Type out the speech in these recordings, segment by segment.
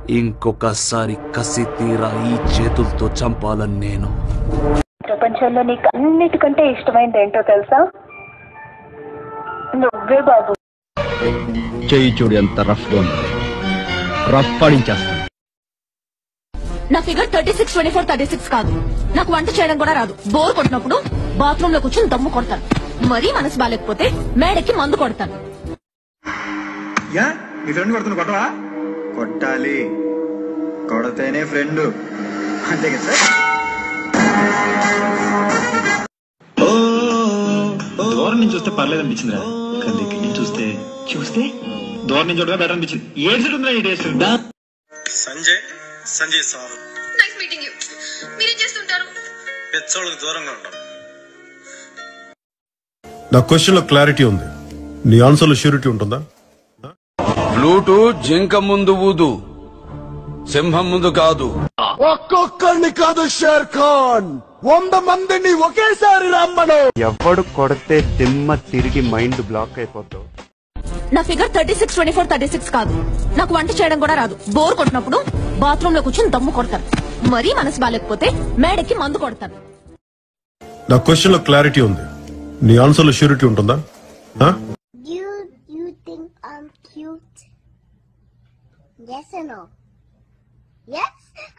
ఇంకొకసారి కసి తీరా ఈ చేతులతో చంపాలని నేను ప్రపంచంలో నీకు అన్నిటికంటే ఇష్టమైనది ఏంటో తెలుసా నువ్వే బాబు చెయ్యి చూడు ఎంత రఫ్ గా ఉంది రఫ్ పడించేస్తాను నా figure thirty six twenty four thirty six కాదు నాకు వంట చేయడం కూడా రాదు బోర్ కొట్టినప్పుడు బాత్రూమ్ లో కూర్చొని దమ్ము కొడతాను మరీ మనసు బాగాలేకపోతే మేడకి మందు కొడతాను యా నీ ఫ్రెండ్ కొడుతున్న కొట్టవా కొట్టాలి కొడితేనే ఫ్రెండ్ అంతే కదా సార్ దూరం నుంచి చూస్తే పర్లేదు అనిపించిందిరా కానీ దగ్గర నుంచి చూస్తే చూస్తే దూరం నుంచి చూడగా బెటర్ అనిపించింది ఏడు సెట్ ఉందిరా ఈ taste Sanjay Sanjay sir nice meeting you మీరేం చేస్తుంటారు పెచ్చోళ్ళకి దూరంగా ఉంటాం నా క్వశ్చన్ లో క్లారిటీ ఉంది నీ ఆన్సర్ లో ష్యూరిటీ ఉంటుందా ఫ్లూటు జింక ముందు ఊదు సింహం ముందు కాదు ఒక్కొక్కరిని కాదు షేర్ ఖాన్ వంద మందిని ఒకేసారి రమ్మను ఎవడు కొడితే దిమ్మ తిరిగి మైండ్ బ్లాక్ అయిపోతావు నా figure thirty six twenty four thirty six కాదు నాకు వంట చేయడం కూడా రాదు బోర్ కొట్టినప్పుడు బాత్రూమ్ లో కూర్చొని దమ్ము కొడతాను మరీ మనసు బాగాలేకపోతే మేడకి మందు కొడతాను నా క్వశ్చన్ లో క్లారిటీ ఉంది నీ ఆన్సర్ లో ష్యూరిటీ ఉంటుందా ఆ? You you think I'm cute? Yes or no? Yes?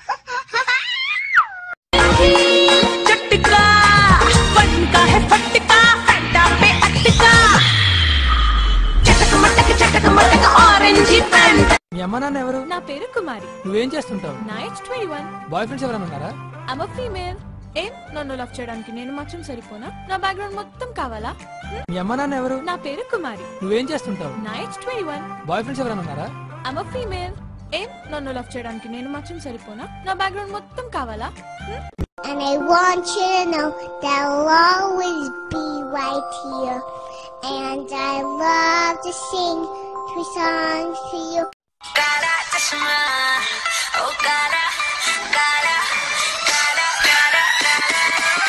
चटका फन का है फटका फटा पे अटका चटक मटक चटक मटक ऑरेंज पैंट మీ అమ్మ నాన్న ఎవరు నా పేరు కుమారి నువ్వేం చేస్తుంటావు night twenty one boyfriends ఎవరైనా ఉన్నారా అమ్మ ఫీమేల్ ఏం నన్ను లవ్ చేయడానికి నేను మాత్రం సరిపోనా నా బ్యాక్గ్రౌండ్ మొత్తం కావాలా మీ అమ్మ నాన్న ఎవరు నా పేరు కుమారి నువ్వేం చేస్తుంటావు night twenty one boyfriends ఎవరైనా ఉన్నారా అమ్మ ఫీమేల్ ఏం నన్ను లవ్ చేయడానికి నేను మాత్రం సరిపోనా నా బ్యాక్గ్రౌండ్ మొత్తం కావాలా And I want you to know that I'll always be right here. And I love to sing three songs to you.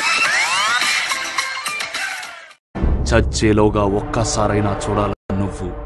చచ్చేలోగా ఒక్కసారైనా చూడాల నువ్వు